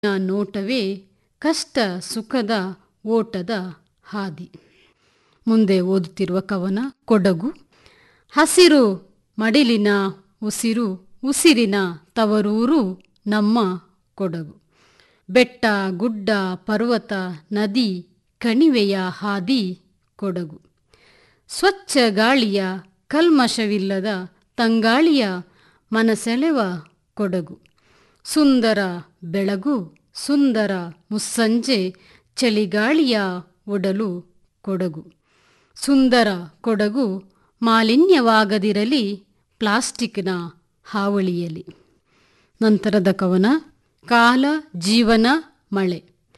ನೋಟವೇ ಕಷ್ಟ ಸುಖದ ಓಟದ ಹಾದಿ ಮುಂದೆ ಓದುತ್ತಿರುವ ಕವನ ಕೊಡಗು ಹಸಿರು ಮಡಿಲಿನ ಉಸಿರು ಉಸಿರಿನ ತವರೂರು ನಮ್ಮ ಕೊಡಗು ಬೆಟ್ಟ ಗುಡ್ಡ ಪರ್ವತ ನದಿ ಕಣಿವೆಯ ಹಾದಿ ಕೊಡಗು ಸ್ವಚ್ಛ ಗಾಳಿಯ ಕಲ್ಮಶವಿಲ್ಲದ ತಂಗಾಳಿಯ ಮನಸೆಳೆವ ಕೊಡಗು ಸುಂದರ ಬೆಳಗು ಸುಂದರ ಮುಸ್ಸಂಜೆ ಚಳಿಗಾಳಿಯ ಒಡಲು ಕೊಡಗು ಸುಂದರ ಕೊಡಗು ಮಾಲಿನ್ಯವಾಗದಿರಲಿ ಪ್ಲಾಸ್ಟಿಕ್ನ ಹಾವಳಿಯಲಿ ನಂತರದ ಕವನ ಕಾಲ ಜೀವನ ಮಳೆ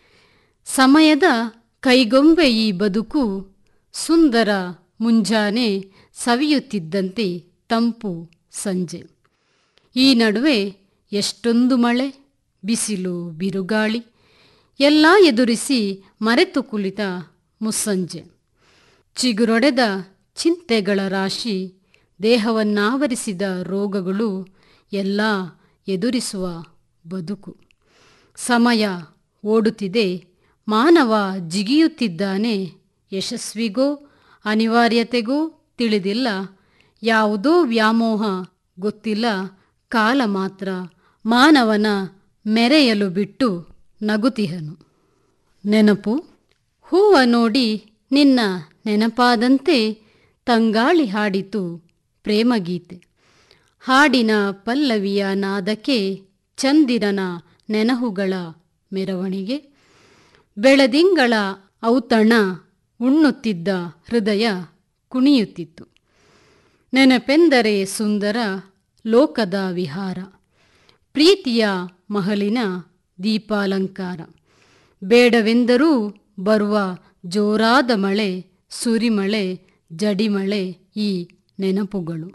ಸಮಯದ ಕೈಗೊಂಬೆ ಈ ಬದುಕು ಸುಂದರ ಮುಂಜಾನೆ ಸವಿಯುತ್ತಿದ್ದಂತೆ ತಂಪು ಸಂಜೆ ಈ ನಡುವೆ ಎಷ್ಟೊಂದು ಮಳೆ ಬಿಸಿಲು ಬಿರುಗಾಳಿ ಎಲ್ಲ ಎದುರಿಸಿ ಮರೆತು ಕುಳಿತ ಮುಸ್ಸಂಜೆ ಚಿಗುರೊಡೆದ ಚಿಂತೆಗಳ ರಾಶಿ ದೇಹವನ್ನಾವರಿಸಿದ ರೋಗಗಳು ಎಲ್ಲ ಎದುರಿಸುವ ಬದುಕು ಸಮಯ ಓಡುತ್ತಿದೆ ಮಾನವ ಜಿಗಿಯುತ್ತಿದ್ದಾನೆ ಯಶಸ್ವಿಗೋ ಅನಿವಾರ್ಯತೆಗೋ ತಿಳಿದಿಲ್ಲ ಯಾವುದೋ ವ್ಯಾಮೋಹ ಗೊತ್ತಿಲ್ಲ ಕಾಲ ಮಾತ್ರ ಮಾನವನ ಮೆರೆಯಲು ಬಿಟ್ಟು ನಗುತಿಹನು ನೆನಪು ಹೂವ ನೋಡಿ ನಿನ್ನ ನೆನಪಾದಂತೆ ತಂಗಾಳಿ ಹಾಡಿತು ಪ್ರೇಮಗೀತೆ ಹಾಡಿನ ಪಲ್ಲವಿಯ ನಾದಕ್ಕೆ ಚಂದಿರನ ನೆನಹುಗಳ ಮೆರವಣಿಗೆ ಬೆಳದಿಂಗಳ ಔತಣ ಉಣ್ಣುತ್ತಿದ್ದ ಹೃದಯ ಕುಣಿಯುತ್ತಿತ್ತು ನೆನಪೆಂದರೆ ಸುಂದರ ಲೋಕದ ವಿಹಾರ ಪ್ರೀತಿಯ ಮಹಲಿನ ದೀಪಾಲಂಕಾರ ಬೇಡವೆಂದರೂ ಬರುವ ಜೋರಾದ ಮಳೆ ಸುರಿಮಳೆ ಜಡಿಮಳೆ ಈ ನೆನಪುಗಳು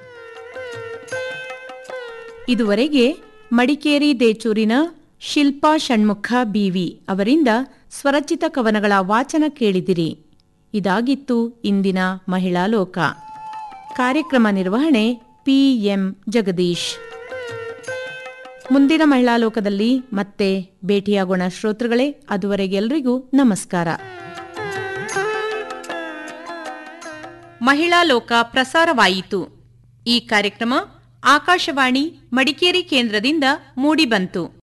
ಇದುವರೆಗೆ ಮಡಿಕೇರಿ ದೇಚೂರಿನ ಶಿಲ್ಪಾ ಷಣ್ಮುಖ ಬಿವಿ ಅವರಿಂದ ಸ್ವರಚಿತ ಕವನಗಳ ವಾಚನ ಕೇಳಿದಿರಿ ಇದಾಗಿತ್ತು ಇಂದಿನ ಮಹಿಳಾ ಲೋಕ ಕಾರ್ಯಕ್ರಮ ನಿರ್ವಹಣೆ ಪಿಎಂ ಜಗದೀಶ್ ಮುಂದಿನ ಮಹಿಳಾ ಲೋಕದಲ್ಲಿ ಮತ್ತೆ ಭೇಟಿಯಾಗೋಣ ಶ್ರೋತೃಗಳೇ ಅದುವರೆಗೆಲ್ಲರಿಗೂ ನಮಸ್ಕಾರ ಮಹಿಳಾ ಲೋಕ ಪ್ರಸಾರವಾಯಿತು ಈ ಕಾರ್ಯಕ್ರಮ ಆಕಾಶವಾಣಿ ಮಡಿಕೇರಿ ಕೇಂದ್ರದಿಂದ ಮೂಡಿಬಂತು